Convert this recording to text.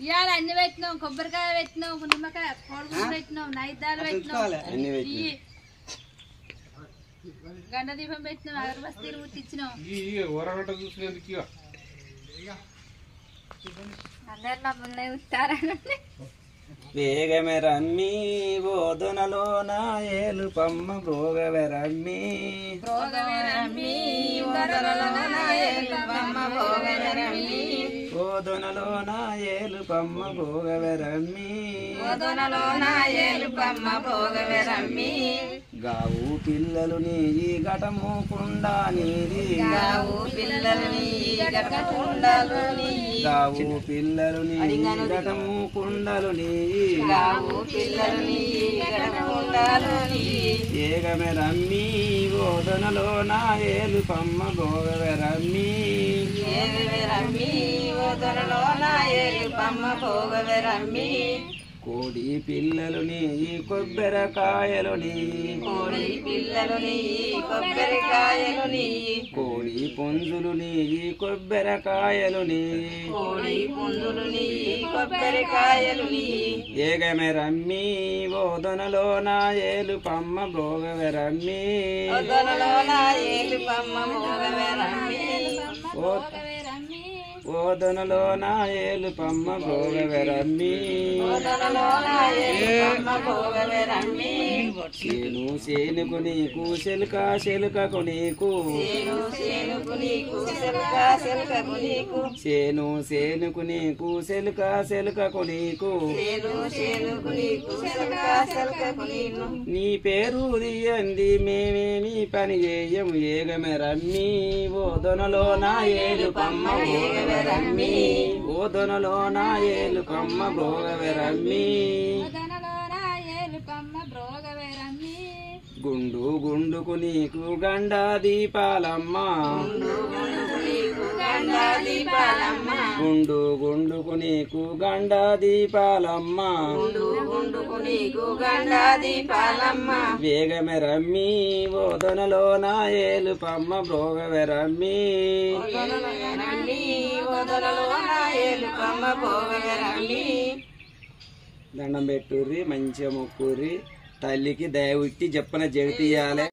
ఇవాళ అన్ని పెట్టినాం కొబ్బరికాయ పెట్టినాం నిమ్మకాయ కోడిగుడ్డు పెట్టినాం నైద్యాలు పెట్టినాం అన్ని పెట్టి ఇయ్యి. గండ దీపం పెట్టినాం అగరబస్తీలు ముట్టించినాం ఈ ఊరగట్ట చూసినందుకు ఇక. అందరు నా ముందే ఉంటారని వేగమే రమ్మి బోధనలోన ఏలు పమ్మ భోగవే రమ్మి బోధనలోన ఏలు పమ్మ భోగవే రమ్మి గావు పిల్లలు నీ ఘటము కుండా నీది గావు పిల్లలు నీ ఘటము కుండలు నీ ఏగమె రమ్మి బోధనలోన ఏలు పమ్మ భోగవే రమ్మి కోడి పిల్లలు నీ కొబ్బరికాయలు నీ కోడి పిల్లలు నీ కొబ్బరికాయలు నీ కోడి పుంజులు నీ కొబ్బరికాయలు నీ కోడి పుంజులు నీ కొబ్బరికాయలు నీ ఏగమె రమ్మి బోధనలోన ఏలు పమ్మ భోగవే రమ్మి ఓ- ఓదనలోన ఏలు పమ్మ భోగవే రమ్మి చేను చేనుకు నీకు చెలుక చెలుకకు నీకు చేను చేనుకు నీకు చెలుక చెలుకకు నీకు నీ పేరు దియంది మేమేమి పని చేయము ఏగమె రమ్మి ఓదనలోన ఏలు పమ్మ భోగవే రమ్మి ఓదనలోన ఏలు పమ్మ భోగవే రమ్మి గుండు గుండుకు నీకు గండ దీపాలమ్మ గుండు గుండుకు నీకు గండ దీపాలమ్మ వేగమె రమ్మి ఓదనలోన ఏలు పమ్మ భోగవే రమ్మి దండం పెట్టుర్రి మంచిగా మొక్కుర్రి తల్లికి దయ ఉట్టి చెప్పన జగతీయాలే